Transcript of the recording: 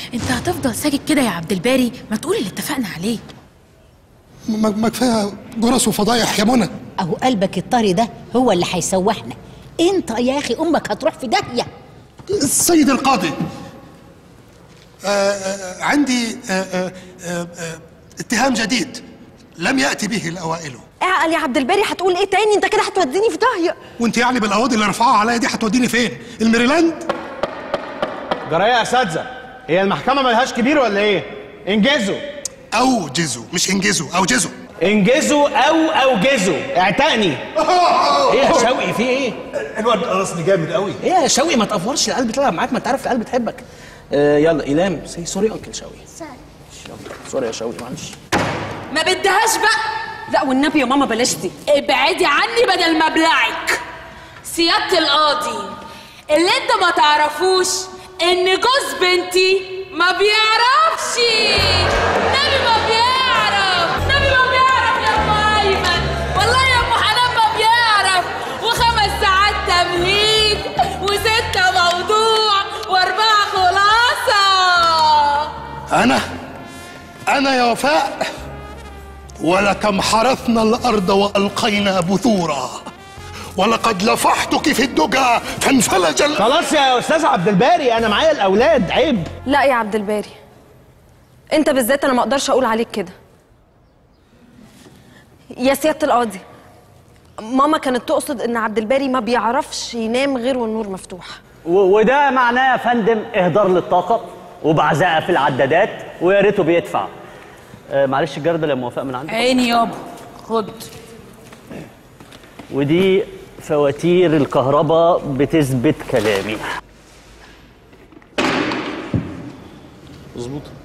انت هتفضل ساكت كده يا عبد الباري ما تقول اللي اتفقنا عليه ما ما كفايه جرس وفضايح يا منى اهو قلبك الطري ده هو اللي هيسوحنا انت يا اخي امك هتروح في داهيه السيد القاضي آه آه عندي آه آه آه آه اتهام جديد لم يأتي به الأوائل اعقل يا عبد الباري هتقول ايه تاني انت كده هتوديني في داهيه وانت يعني بالقواضي اللي رفعوها عليا دي هتوديني فين؟ الميريلاند؟ جرايه يا اساتذه هي المحكمه ملهاش كبير ولا ايه انجزوا أوجزوا مش انجزوا أوجزوا انجزوا او اوجزوا اعتقني ايه يا شوقي في ايه؟ الواد قرصني جامد قوي ايه يا شوقي ما تقفرش القلب تلعب معاك ما انت عارف القلب بتحبك آه يلا ايلام سي سوري انكل شوقي يلا سوري يا شوقي معلش ما بدهاش بقى لا والنبي يا ماما بلاش دي ابعدي عني بدل ما ابلعك سيادة القاضي اللي انت ما تعرفوش ان جوز بنتي ما بيعرفش نبي ما بيعرف نبي ما بيعرف يا ام ايمن والله يا ام حنان ما بيعرف وخمس ساعات تمهيد وستة موضوع واربعة خلاصة أنا أنا يا وفاء ولكم حرثنا الأرض وألقينا بثورا ولقد لفحتك في الدجى فانفلج ال... خلاص يا استاذ عبد الباري انا معايا الاولاد عيب لا يا عبد الباري انت بالذات انا ما اقدرش اقول عليك كده يا سياده القاضي ماما كانت تقصد ان عبد الباري ما بيعرفش ينام غير والنور مفتوح و- وده معناه يا فندم اهدار للطاقه وبعزقه في العدادات ويا ريته بيدفع آه معلش الجردل يا موافق من عندك عيني يابا خد ودي فواتير الكهرباء بتثبت كلامي مظبوط